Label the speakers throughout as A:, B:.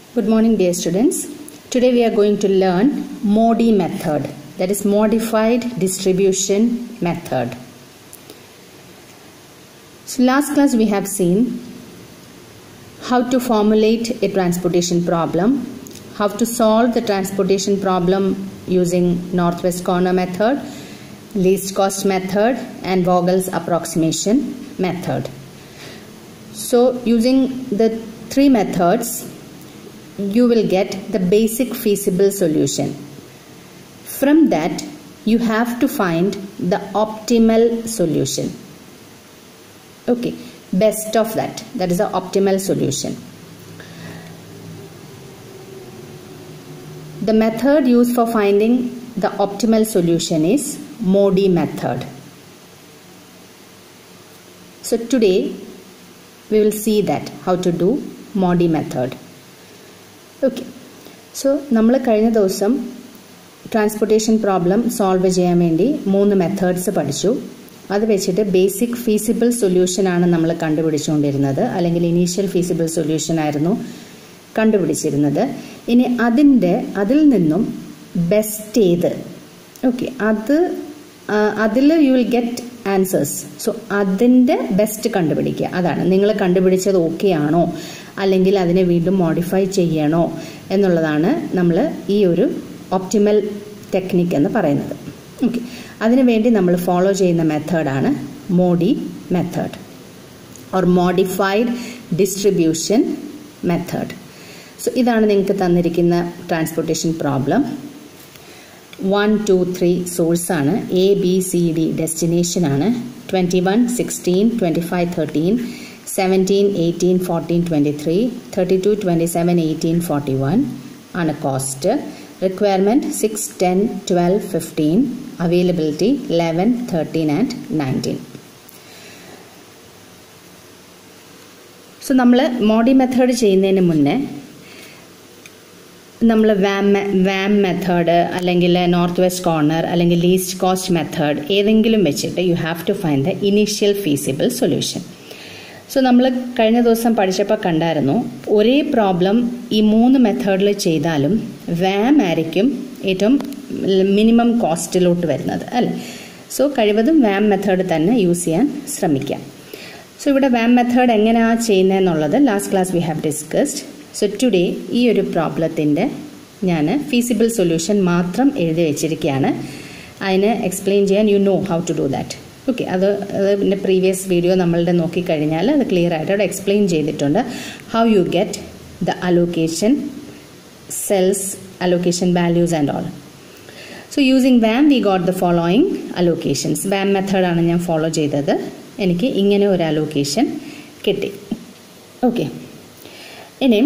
A: Good morning, dear students. Today we are going to learn MODI method, that is modified distribution method. So, last class we have seen how to formulate a transportation problem, how to solve the transportation problem using northwest corner method, least cost method, and Vogel's approximation method. So, using the three methods, you will get the basic feasible solution. From that, you have to find the optimal solution. Okay, best of that, that is the optimal solution. The method used for finding the optimal solution is MODI method. So today we will see that how to do MODI method. Okay so നമ്മൾ കഴിഞ്ഞ ദിവസം transportation problem solve ചെയ്യാൻ വേണ്ടി മൂന്ന് methods പഠിച്ചു അത് വെച്ചിട്ട് basic feasible സൊല്യൂഷനാണ് നമ്മൾ കണ്ടുപിടിച്ചുകൊണ്ടിരുന്നത് അല്ലെങ്കിൽ ഇനീഷ്യൽ ഫീസിബിൾ സൊല്യൂഷൻ ആയിരുന്നു കണ്ടുപിടിച്ചിരുന്നത് ഇനി അതിൻ്റെ അതിൽ നിന്നും ബെസ്റ്റ് ഏത് ഓക്കെ അത് അതിൽ you will get answers so അതിൻ്റെ ബെസ്റ്റ് കണ്ടുപിടിക്കുക അതാണ് നിങ്ങൾ കണ്ടുപിടിച്ചത് ഓക്കെ ആണോ അല്ലെങ്കിൽ അതിനെ വീണ്ടും മോഡിഫൈ ചെയ്യണോ എന്നുള്ളതാണ് നമ്മൾ ഈ ഒരു ഒപ്റ്റിമൽ ടെക്നിക്ക് എന്ന് പറയുന്നത് ഓക്കെ അതിനുവേണ്ടി നമ്മൾ ഫോളോ ചെയ്യുന്ന മെത്തേഡാണ് MODI method or modified distribution method so ഇതാണ് നിങ്ങൾക്ക് തന്നിരിക്കുന്ന transportation problem one two three സോഴ്സാണ് എ ബി സി ഡി ഡെസ്റ്റിനേഷനാണ് twenty one sixteen twenty five thirteen seventeen eighteen fourteen twenty three thirty two twenty seven eighteen forty one ആണ് cost requirement six ten twelve fifteen availability eleven thirteen and nineteen so നമ്മൾ MODI method ചെയ്യുന്നതിന് മുന്നേ നമ്മൾ VAM VAM method അല്ലെങ്കിൽ north west corner അല്ലെങ്കിൽ least cost method ഏതെങ്കിലും വെച്ചിട്ട് you have to find the initial feasible solution so നമ്മൾ കഴിഞ്ഞ ദിവസം പഠിച്ചപ്പോൾ കണ്ടായിരുന്നു ഒരേ പ്രോബ്ലം ഈ മൂന്ന് മെത്തേഡിൽ ചെയ്താലും വാം ആയിരിക്കും ഏറ്റവും മിനിമം കോസ്റ്റിലോട്ട് വരുന്നത് അല്ലേ സോ കഴിവതും വാം മെത്തേഡ് തന്നെ യൂസ് ചെയ്യാൻ ശ്രമിക്കാം സോ ഇവിടെ വാം മെത്തേഡ് എങ്ങനെയാണ് ചെയ്യുന്നതെന്നുള്ളത് last class we have discussed so today ഈ ഒരു പ്രോബ്ലത്തിൻ്റെ ഞാൻ ഫീസിബിൾ സൊല്യൂഷൻ മാത്രം എഴുതി വെച്ചിരിക്കുകയാണ് അതിന് എക്സ്പ്ലെയിൻ ചെയ്യാൻ you know how to do that okay അത് അതിൻ്റെ പ്രീവിയസ് വീഡിയോ നമ്മളുടെ നോക്കിക്കഴിഞ്ഞാൽ അത് ക്ലിയർ ആയിട്ട് അവിടെ എക്സ്പ്ലെയിൻ ചെയ്തിട്ടുണ്ട് how you get the allocation cells allocation values and all so using VAM we got the following allocations VAM മെത്തേഡാണ് ഞാൻ ഫോളോ ചെയ്തത് എനിക്ക് ഇങ്ങനെ ഒരു അലോക്കേഷൻ കിട്ടി ഓക്കെ ഇനി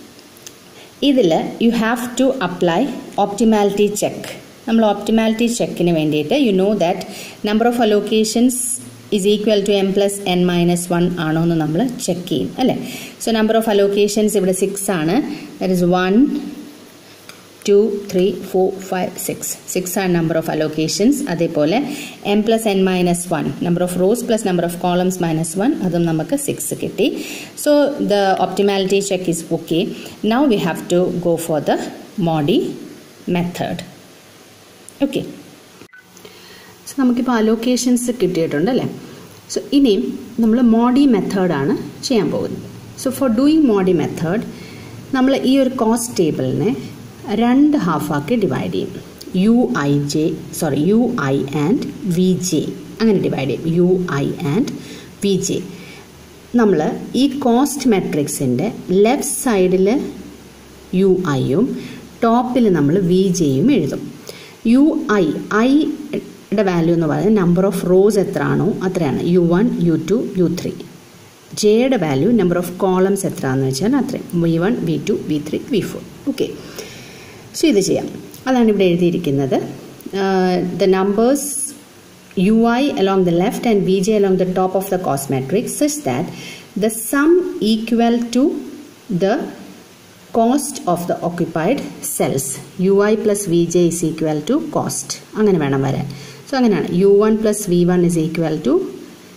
A: ഇതിൽ you have to apply optimality check നമ്മൾ ഓപ്റ്റിമാലിറ്റി ചെക്കിന് വേണ്ടിയിട്ട് you know that number of allocations is equal to M plus N minus one ആണോ എന്ന് നമ്മൾ ചെക്ക് ചെയ്യും അല്ലേ സോ നമ്പർ ഓഫ് അലോക്കേഷൻസ് ഇവിടെ സിക്സ് ആണ് that is one two three four five six six ആണ് നമ്പർ ഓഫ് അലോക്കേഷൻസ് അതേപോലെ M plus N minus one number of rows plus number of columns minus one അതും നമുക്ക് six കിട്ടി so the optimality check is okay now we have to go for the MODI method okay so നമുക്കിപ്പോൾ allocations കിട്ടിയിട്ടുണ്ട് അല്ലേ so ഇനിയും നമ്മൾ MODI മെത്തേഡാണ് ചെയ്യാൻ പോകുന്നത് so for doing MODI method നമ്മൾ ഈ ഒരു കോസ്റ്റ് ടേബിളിനെ രണ്ട് ഹാഫാക്കി ഡിവൈഡ് ചെയ്യും U I J sorry U I and V J അങ്ങനെ ഡിവൈഡ് ചെയ്യും U I and V J നമ്മൾ ഈ കോസ്റ്റ് മെട്രിക്സിൻ്റെ ലെഫ്റ്റ് സൈഡിൽ യു ഐയും ടോപ്പിൽ നമ്മൾ വി ജെയും എഴുതും യു ഐ ഐയുടെ വാല്യൂ എന്ന് പറയുന്നത് നമ്പർ ഓഫ് റോസ് എത്രയാണോ അത്രയാണ് U one U two U three ജെയുടെ വാല്യൂ നമ്പർ ഓഫ് കോളംസ് എത്രയാണെന്ന് വെച്ചാൽ അത്രയും V one V two V three V four okay so ഇത് ചെയ്യാം അതാണ് ഇവിടെ എഴുതിയിരിക്കുന്നത് the numbers U I along the left and V J along the top of the cost matrix such that the sum equal to the cost of the occupied cells U I plus V J is equal to cost അങ്ങനെ വേണം വരാൻ so അങ്ങനെയാണ് U one plus V one is equal to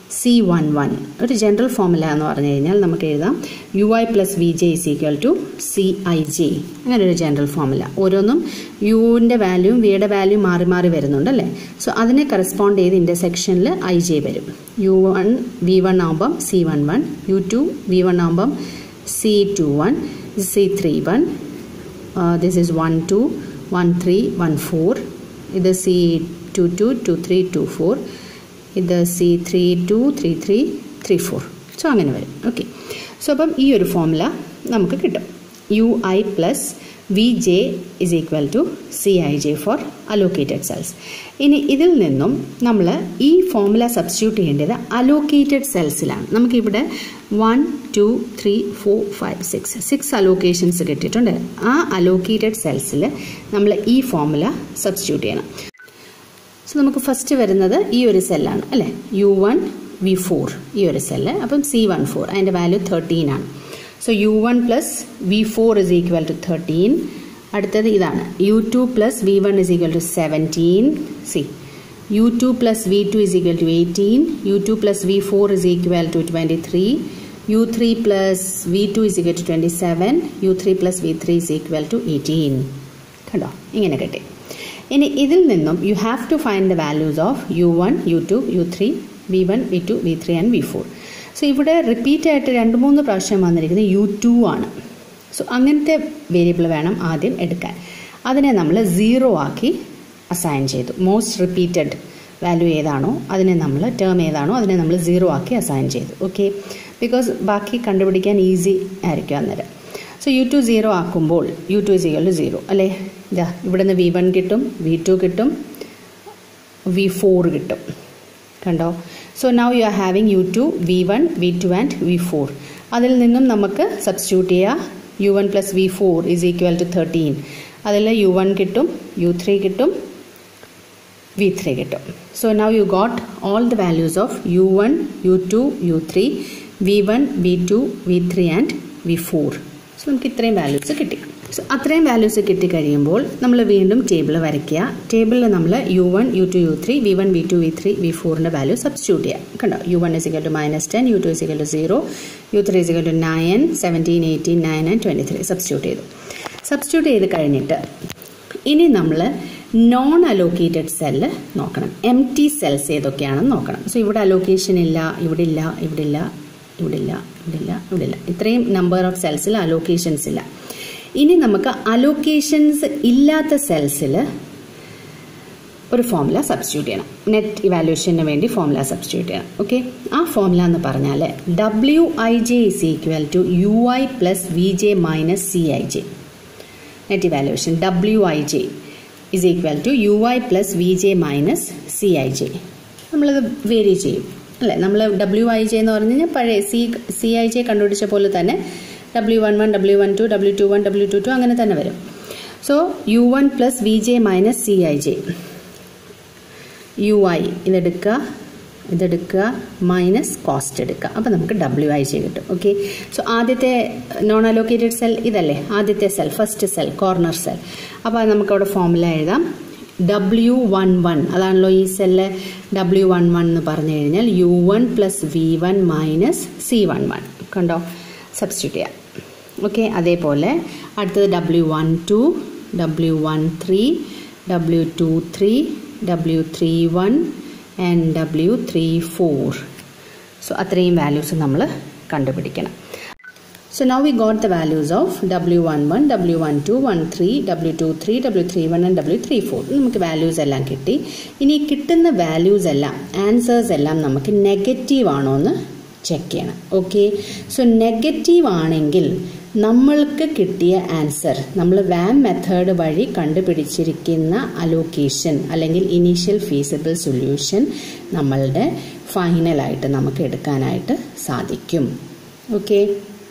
A: C one one ഒരു general formula എന്ന് പറഞ്ഞു കഴിഞ്ഞാൽ നമുക്ക് എഴുതാം U I plus V J is equal to C I J അങ്ങനെ ഒരു ജനറൽ ഫോമുല ഓരോന്നും യുവിൻ്റെ വാല്യൂവും വിയുടെ വാല്യൂ മാറി മാറി വരുന്നുണ്ട് അല്ലേ സോ അതിനെ കറസ്പോണ്ട് ചെയ്ത് ഇൻ്റർസെക്ഷനിൽ ഐ ജെ വരും യു വൺ വി വൺ ആകുമ്പം C one one U two V one ആകുമ്പം C two one C three one this is one two one three one four ഇത് C two two two three two four ഇത് C three two three three three four so അങ്ങനെ വരും okay so അപ്പം ഈ ഒരു formula നമുക്ക് കിട്ടും U I plus V J is equal to C I J four allocated cells ഇനി ഇതിൽ നിന്നും നമ്മൾ ഈ ഫോമുല സബ്സ്റ്റിറ്റ്യൂട്ട് ചെയ്യേണ്ടത് അലോക്കേറ്റഡ് സെൽസിലാണ് നമുക്കിവിടെ one two three four five six six allocations കിട്ടിയിട്ടുണ്ട് ആ അലോക്കേറ്റഡ് സെൽസിൽ നമ്മൾ ഈ ഫോമുല സബ്സ്റ്റിറ്റ്യൂട്ട് ചെയ്യണം സോ നമുക്ക് ഫസ്റ്റ് വരുന്നത് ഈ ഒരു സെല്ലാണ് അല്ലേ യു വൺ വി ഫോർ ഈ ഒരു സെല്ല് അപ്പം സി വൺ ഫോർ അതിൻ്റെ വാല്യൂ തേർട്ടീൻ ആണ് so U one plus V four is equal to thirteen അടുത്തത് ഇതാണ് U two plus V one is equal to seventeen C U two plus V two is equal to eighteen U two plus V four is equal to twenty three U three plus V two is equal to twenty seven U three plus V three is equal to eighteen കണ്ടോ ഇങ്ങനെ കിട്ടി ഇനി ഇതിൽ നിന്നും you have to find the values of U one U two U three V one V two V three and V four so ഇവിടെ repeat ആയിട്ട് രണ്ട് മൂന്ന് പ്രാവശ്യം വന്നിരിക്കുന്നത് യു ടു ആണ് സോ അങ്ങനത്തെ വേരിയബിൾ വേണം ആദ്യം എടുക്കാൻ അതിനെ നമ്മൾ സീറോ ആക്കി അസൈൻ ചെയ്തു മോസ്റ്റ് റിപ്പീറ്റഡ് വാല്യൂ ഏതാണോ അതിനെ നമ്മൾ ടേം ഏതാണോ അതിനെ നമ്മൾ സീറോ ആക്കി അസൈൻ ചെയ്തു ഓക്കെ ബിക്കോസ് ബാക്കി കണ്ടുപിടിക്കാൻ ഈസി ആയിരിക്കും അന്നേരം സോ യു ടു സീറോ ആക്കുമ്പോൾ U two is equal to zero അല്ലേ ഇതാ ഇവിടെ നിന്ന് വി വൺ കിട്ടും വി ടു കിട്ടും വി ഫോർ കിട്ടും കണ്ടോ so now you are having U two V one V two and V four അതിൽ നിന്നും നമുക്ക് സബ്സ്റ്റിറ്റ്യൂട്ട് ചെയ്യുക U one plus V four is equal to thirteen അതിൽ യു വൺ കിട്ടും യു ത്രീ കിട്ടും വി ത്രീ കിട്ടും so now you got all the values of U one U two U three V one V two V three and V four so നമുക്ക് ഇത്രയും values കിട്ടി so അത്രയും values കിട്ടിക്കഴിയുമ്പോൾ നമ്മൾ വീണ്ടും table വരയ്ക്കുക ടേബിളിൽ നമ്മൾ U one U two U three V one V two V three V ഫോറിൻ്റെ വാല്യൂ സബ്സ്റ്റിറ്റ്യൂട്ട് ചെയ്യുക കണ്ടോ U one is equal to minus ten U two is equal to zero U three is equal to nine seventeen eighteen nine and twenty three substitute ചെയ്തു substitute ചെയ്ത് കഴിഞ്ഞിട്ട് ഇനി നമ്മൾ non allocated cell നോക്കണം empty cells ഏതൊക്കെയാണെന്ന് നോക്കണം സോ ഇവിടെ allocation ഇല്ല ഇവിടെ ഇല്ല ഇവിടെ ഇല്ല ഇവിടെ ഇല്ല ഇവിടെ ഇല്ല ഇവിടെ ഇല്ല ഇത്രയും നമ്പർ ഓഫ് സെൽസിൽ അലോക്കേഷൻസ് ഇല്ല ഇനി നമുക്ക് അലോക്കേഷൻസ് ഇല്ലാത്ത സെൽസിൽ ഒരു ഫോമുല സബ്സ്റ്റിറ്റ്യൂട്ട് ചെയ്യണം നെറ്റ് ഇവാലുവേഷന് വേണ്ടി ഫോമുല സബ്സ്റ്റിറ്റ്യൂട്ട് ചെയ്യണം ഓക്കെ ആ ഫോമുല എന്ന് പറഞ്ഞാൽ W I J is equal to U I plus V J minus C I J net evaluation W I J is equal to U I plus V J minus C I J നമ്മളത് vary ചെയ്യും അല്ലേ നമ്മൾ W I J എന്ന് പറഞ്ഞു കഴിഞ്ഞാൽ പഴയ C C I J കണ്ടുപിടിച്ച പോലെ തന്നെ W one one W one two W two one W two two അങ്ങനെ തന്നെ വരും so U one plus V J minus C I J U I ഇതെടുക്കുക ഇതെടുക്കുക മൈനസ് കോസ്റ്റ് എടുക്കുക അപ്പോൾ നമുക്ക് ഡബ്ല്യു ഐ ജെ കിട്ടും ഓക്കെ സോ ആദ്യത്തെ നോൺ അലോക്കേറ്റഡ് സെൽ ഇതല്ലേ ആദ്യത്തെ cell first cell corner cell അപ്പോൾ നമുക്കവിടെ ഫോമുല എഴുതാം ഡബ്ല്യു വൺ വൺ അതാണല്ലോ ഈ സെല്ല് ഡബ്ല്യു വൺ വൺ എന്ന് പറഞ്ഞു കഴിഞ്ഞാൽ U one plus V one minus C one one കണ്ടോ സബ്സ്റ്റിറ്റ്യൂട്ട് ചെയ്യാം ഓക്കെ അതേപോലെ അടുത്തത് W one two W one three W two three W three one and W three four so അത്രയും values നമ്മൾ കണ്ടുപിടിക്കണം So now we got the values of W11, W12, 13, W23, W31 and W34. നമുക്ക് values എല്ലാം കിട്ടി ഇനി കിട്ടുന്ന values എല്ലാം answers എല്ലാം നമുക്ക് നെഗറ്റീവ് ആണോ എന്ന് ചെക്ക് ചെയ്യണം ഓക്കെ സോ നെഗറ്റീവ് ആണെങ്കിൽ നമ്മൾക്ക് കിട്ടിയ ആൻസർ നമ്മൾ വാം മെത്തേഡ് വഴി കണ്ടുപിടിച്ചിരിക്കുന്ന അലോക്കേഷൻ അല്ലെങ്കിൽ ഇനീഷ്യൽ ഫീസിബിൾ സൊല്യൂഷൻ നമ്മളുടെ ഫൈനലായിട്ട് നമുക്ക് എടുക്കാനായിട്ട് സാധിക്കും ഓക്കെ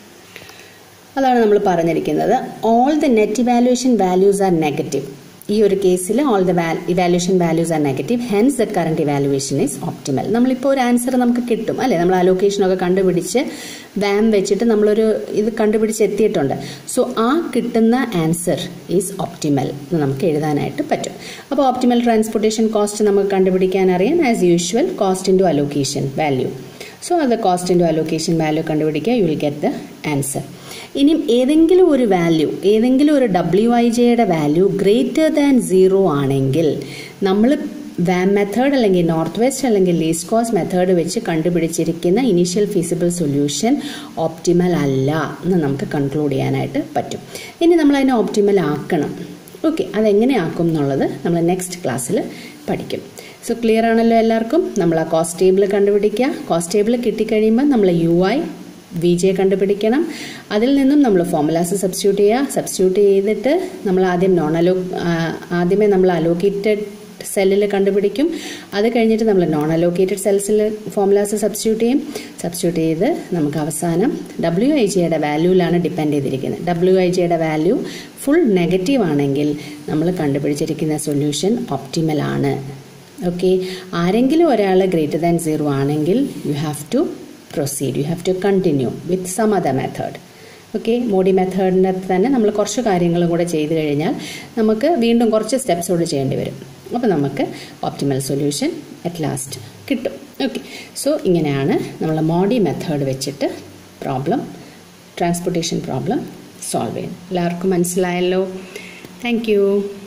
A: അതാണ് നമ്മൾ പറഞ്ഞിരിക്കുന്നത് all the net evaluation values are negative ഈ ഒരു കേസിൽ all the evaluation values are negative hence the current evaluation is optimal നമ്മളിപ്പോൾ ഒരു ആൻസർ നമുക്ക് കിട്ടും അല്ലേ നമ്മൾ അലോക്കേഷനൊക്കെ കണ്ടുപിടിച്ച് വാം വെച്ചിട്ട് നമ്മളൊരു ഇത് കണ്ടുപിടിച്ച് എത്തിയിട്ടുണ്ട് സോ ആ കിട്ടുന്ന ആൻസർ ഈസ് ഓപ്റ്റിമൽ എന്ന് നമുക്ക് എഴുതാനായിട്ട് പറ്റും അപ്പോൾ ഓപ്റ്റിമൽ ട്രാൻസ്പോർട്ടേഷൻ കോസ്റ്റ് നമുക്ക് കണ്ടുപിടിക്കാൻ അറിയാം as usual cost into allocation value so അത് കോസ്റ്റ് ഇൻറ്റു അലോക്കേഷൻ വാല്യൂ കണ്ടുപിടിക്കുക you will get the answer ഇനിയും ഏതെങ്കിലും ഒരു വാല്യൂ ഏതെങ്കിലും ഒരു ഡബ്ല്യു ഐ ജെയുടെ വാല്യൂ ഗ്രേറ്റർ ദാൻ സീറോ ആണെങ്കിൽ നമ്മൾ വാം മെത്തേഡ് അല്ലെങ്കിൽ നോർത്ത് വെസ്റ്റ് അല്ലെങ്കിൽ ലീസ്റ്റ് കോസ്റ്റ് മെത്തേഡ് വെച്ച് കണ്ടുപിടിച്ചിരിക്കുന്ന ഇനീഷ്യൽ ഫീസിബിൾ സൊല്യൂഷൻ ഓപ്റ്റിമൽ അല്ല എന്ന് നമുക്ക് കൺക്ലൂഡ് ചെയ്യാനായിട്ട് പറ്റും ഇനി നമ്മൾ അതിനെ ഓപ്റ്റിമൽ ആക്കണം ഓക്കെ അതെങ്ങനെ ആക്കും എന്നുള്ളത് നമ്മൾ നെക്സ്റ്റ് ക്ലാസ്സിൽ പഠിക്കും സോ ക്ലിയർ ആണല്ലോ എല്ലാവർക്കും നമ്മൾ ആ കോസ്റ്റ് ടേബിൾ കണ്ടുപിടിക്കുക കോസ്റ്റ് ടേബിൾ കിട്ടിക്കഴിയുമ്പോൾ നമ്മൾ യു ഐ വി ജെ കണ്ടുപിടിക്കണം അതിൽ നിന്നും നമ്മൾ ഫോമുലാസ് സബ്സ്റ്റിറ്റ്യൂട്ട് ചെയ്യുക സബ്സ്റ്റിറ്റ്യൂട്ട് ചെയ്തിട്ട് നമ്മൾ ആദ്യം നോൺ അലോ ആദ്യമേ നമ്മൾ അലോക്കേറ്റഡ് സെല്ലിൽ കണ്ടുപിടിക്കും അത് കഴിഞ്ഞിട്ട് നമ്മൾ നോൺ അലോക്കേറ്റഡ് സെൽസിൽ ഫോമുലാസ് സബ്സ്റ്റിറ്റ്യൂട്ട് ചെയ്യും സബ്സ്റ്റിറ്റ്യൂട്ട് ചെയ്ത് നമുക്ക് അവസാനം ഡബ്ല്യു ഐ ജിയുടെ വാല്യൂവിലാണ് ഡിപ്പെൻഡ് ചെയ്തിരിക്കുന്നത് ഡബ്ല്യു ഐ ജിയുടെ വാല്യൂ ഫുൾ നെഗറ്റീവ് ആണെങ്കിൽ നമ്മൾ കണ്ടുപിടിച്ചിരിക്കുന്ന സൊല്യൂഷൻ ഓപ്റ്റിമൽ ആണ് ഓക്കെ ആരെങ്കിലും ഒരാൾ ഗ്രേറ്റർ ദാൻ സീറോ ആണെങ്കിൽ you have to proceed you have to continue with some other method okay MODI മെത്തേഡിനകത്ത് തന്നെ നമ്മൾ കുറച്ച് കാര്യങ്ങളും കൂടെ ചെയ്തു കഴിഞ്ഞാൽ നമുക്ക് വീണ്ടും കുറച്ച് സ്റ്റെപ്സ് കൂടെ ചെയ്യേണ്ടി വരും അപ്പോൾ നമുക്ക് ഓപ്റ്റിമൽ സൊല്യൂഷൻ അറ്റ് ലാസ്റ്റ് കിട്ടും ഓക്കെ സോ ഇങ്ങനെയാണ് നമ്മൾ മോഡി മെത്തേഡ് വെച്ചിട്ട് പ്രോബ്ലം ട്രാൻസ്പോർട്ടേഷൻ പ്രോബ്ലം സോൾവ് ചെയ്യുന്നത് എല്ലാവർക്കും മനസ്സിലായല്ലോ താങ്ക്